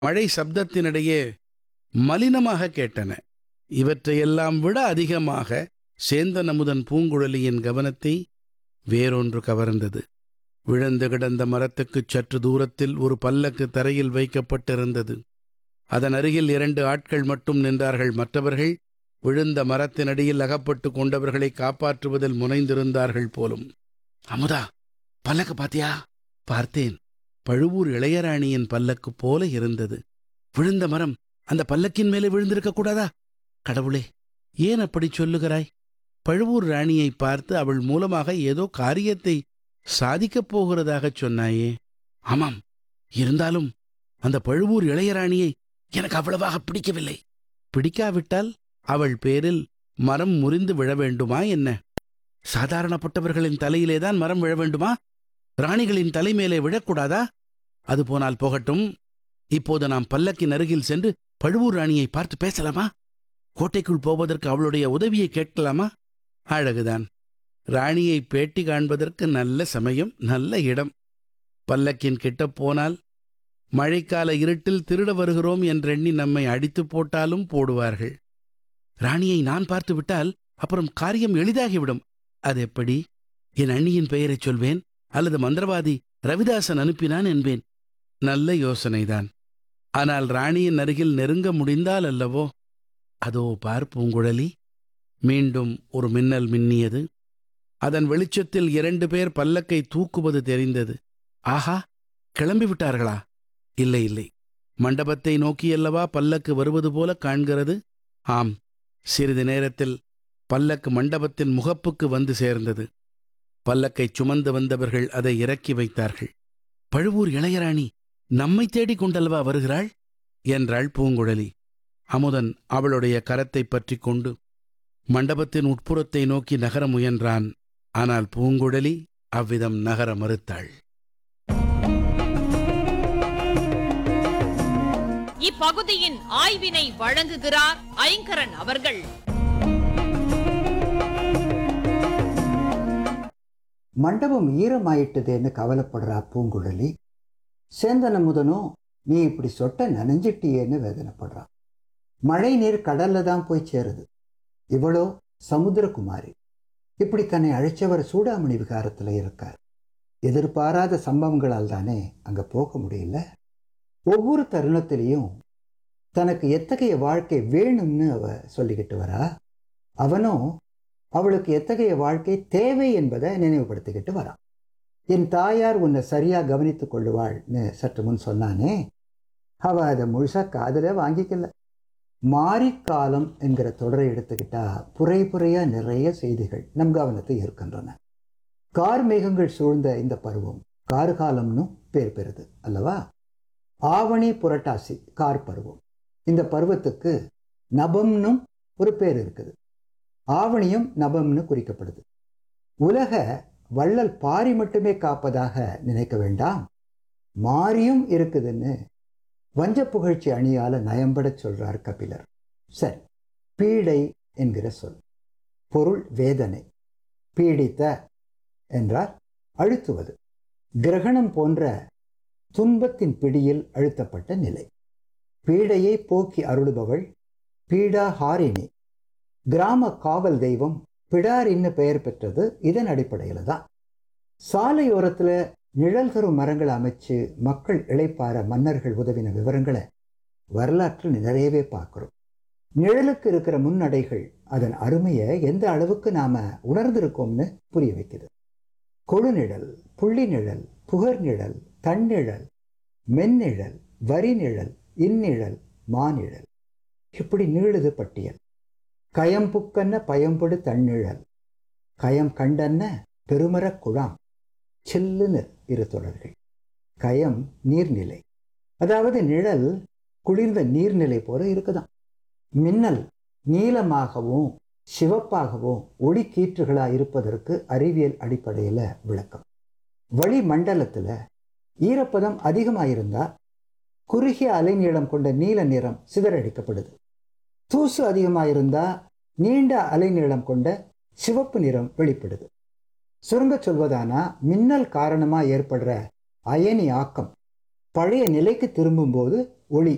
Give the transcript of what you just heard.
மழை சப்தத்தினிடையே மலினமாக கேட்டன இவற்றையெல்லாம் விட அதிகமாக சேந்தன் அமுதன் பூங்குழலியின் கவனத்தை வேறொன்று கவர்ந்தது விழுந்து கிடந்த மரத்துக்குச் சற்று தூரத்தில் ஒரு பல்லக்கு தரையில் வைக்கப்பட்டிருந்தது அதன் அருகில் இரண்டு ஆட்கள் மட்டும் நின்றார்கள் மற்றவர்கள் விழுந்த மரத்தினடியில் அகப்பட்டு கொண்டவர்களை காப்பாற்றுவதில் முனைந்திருந்தார்கள் போலும் அமுதா பல்லக்கு பாத்தியா பார்த்தேன் பழுவூர் இளையராணியின் பல்லக்கு போல இருந்தது விழுந்த மரம் அந்த பல்லக்கின் மேலே விழுந்திருக்க கூடாதா கடவுளே ஏன் அப்படி சொல்லுகிறாய் பழுவூர் ராணியை பார்த்து அவள் மூலமாக ஏதோ காரியத்தை சாதிக்கப் போகிறதாகச் சொன்னாயே ஆமாம் இருந்தாலும் அந்த பழுவூர் இளையராணியை எனக்கு அவ்வளவாக பிடிக்கவில்லை பிடிக்காவிட்டால் அவள் பேரில் மரம் முறிந்து விழ வேண்டுமா என்ன சாதாரணப்பட்டவர்களின் தலையிலேதான் மரம் விழ வேண்டுமா ராணிகளின் தலைமேலே விழக்கூடாதா அது போனால் போகட்டும் இப்போது நாம் பல்லக்கின் அருகில் சென்று பழுவூர் ராணியை பார்த்து பேசலாமா கோட்டைக்குள் போவதற்கு அவளுடைய உதவியை கேட்கலாமா அழகுதான் ராணியை பேட்டி காண்பதற்கு நல்ல சமயம் நல்ல இடம் பல்லக்கின் கிட்ட போனால் மழைக்கால இருட்டில் திருட வருகிறோம் என்றெண்ணி நம்மை அடித்து போட்டாலும் போடுவார்கள் ராணியை நான் பார்த்து விட்டால் அப்புறம் காரியம் எளிதாகிவிடும் அது எப்படி என் அண்ணியின் பெயரைச் சொல்வேன் அல்லது மந்திரவாதி ரவிதாசன் அனுப்பினான் என்பேன் நல்ல யோசனைதான் ஆனால் ராணியின் அருகில் நெருங்க முடிந்தால் அல்லவோ அதோ பார் பூங்குழலி மீண்டும் ஒரு மின்னல் மின்னியது அதன் வெளிச்சத்தில் இரண்டு பேர் பல்லக்கை தூக்குவது தெரிந்தது ஆஹா கிளம்பி விட்டார்களா இல்லை இல்லை மண்டபத்தை நோக்கியல்லவா பல்லக்கு வருவது போல காண்கிறது ஆம் சிறிது நேரத்தில் பல்லக்கு மண்டபத்தின் முகப்புக்கு வந்து சேர்ந்தது பல்லக்கை சுமந்து வந்தவர்கள் அதை இறக்கி வைத்தார்கள் பழுவூர் இளையராணி நம்மை தேடிக் கொண்டல்லவா வருகிறாள் என்றாள் பூங்குழலி அமுதன் அவளுடைய கரத்தைப் பற்றிக் கொண்டு மண்டபத்தின் உட்புறத்தை நோக்கி நகர முயன்றான் ஆனால் பூங்குழலி அவ்விதம் நகர மறுத்தாள் இப்பகுதியின் ஆய்வினை வழங்குகிறார் ஐங்கரன் அவர்கள் மண்டபம் ஈரமாயிட்டுதேன்னு கவலைப்படுறா பூங்குழலி சேந்தன் அமுதனும் நீ இப்படி சொட்ட நனைஞ்சிட்டியேன்னு வேதனைப்படுறா மழை நீர் கடல்ல தான் போய் சேருது இவளோ சமுத்திரகுமாரி இப்படி தன்னை அழைச்சவர் சூடாமணி விகாரத்தில் இருக்கார் எதிர்பாராத சம்பவங்களால் தானே அங்க போக முடியல ஒவ்வொரு தருணத்திலையும் தனக்கு எத்தகைய வாழ்க்கை வேணும்னு அவ சொல்லிக்கிட்டு வரா அவனும் அவளுக்கு எத்தகைய வாழ்க்கை தேவை என்பதை நினைவுபடுத்திக்கிட்டு வரான் என் தாயார் உன்னை சரியா கவனித்துக் கொள்ளுவாள்னு சற்று முன் சொன்னானே அவ அதை முழுசா காதல வாங்கிக்கல மாரிக்காலம் என்கிற தொடரை எடுத்துக்கிட்டா புரை புரையா நிறைய செய்திகள் நம் கவனத்தை இருக்கின்றன கார் மேகங்கள் சூழ்ந்த இந்த பருவம் கார்காலம்னு பேர் பெறுது அல்லவா ஆவணி புரட்டாசி கார் பருவம் இந்த பருவத்துக்கு நபம்னும் ஒரு பேர் இருக்குது ஆவணியும் நபம்னு குறிக்கப்படுது உலக வள்ளல் பாரி மட்டுமே காப்பதாக நினைக்க வேண்டாம் மாரியும் இருக்குதுன்னு வஞ்ச புகழ்ச்சி அணியால நயம்படச் சொல்றார் கபிலர் சரி பீடை என்கிற சொல் பொருள் வேதனை பீடித்த என்றார் அழுத்துவது கிரகணம் போன்ற துன்பத்தின் பிடியில் அழுத்தப்பட்ட நிலை பீடையை போக்கி அருளுபவள் பீடாஹாரிணி கிராம காவல் தெய்வம் பிடாரின்னு பெயர் பெற்றது இதன் அடிப்படையில் தான் சாலையோரத்தில் நிழல் தரும் மரங்களை அமைச்சு மக்கள் இளைப்பார மன்னர்கள் உதவின விவரங்களை வரலாற்றில் நிறையவே பார்க்குறோம் நிழலுக்கு இருக்கிற முன்னடைகள் அதன் அருமையை எந்த அளவுக்கு நாம உணர்ந்திருக்கோம்னு புரிய வைக்குது கொழுநிழல் புள்ளி நிழல் புகர் நிழல் தன்னிழல் மென்னிழல் வரி நிழல் இந்நிழல் மாநிழல் இப்படி நீளுது பட்டியல் கயம்புக்கன்ன பயம்படு தன்னிழல் கயம் கண்டன்ன பெருமரக் குழாம் சில்லுன்னு இரு தொடர்கள் கயம் நீர்நிலை அதாவது நிழல் குளிர்ந்த நீர்நிலை போல இருக்குதாம் மின்னல் நீலமாகவும் சிவப்பாகவும் ஒளி கீற்றுகளா இருப்பதற்கு அறிவியல் அடிப்படையில் விளக்கம் வளிமண்டலத்தில் ஈரப்பதம் அதிகமாயிருந்தா குறுகிய அலைநீளம் கொண்ட நீல நிறம் சிதறடிக்கப்படுது தூசு அதிகமாயிருந்தா நீண்ட அலைநீளம் கொண்ட சிவப்பு நிறம் வெளிப்படுது சுருங்க சொல்வதானா மின்னல் காரணமாக ஏற்படுற அயனி ஆக்கம் பழைய நிலைக்கு திரும்பும்போது ஒளி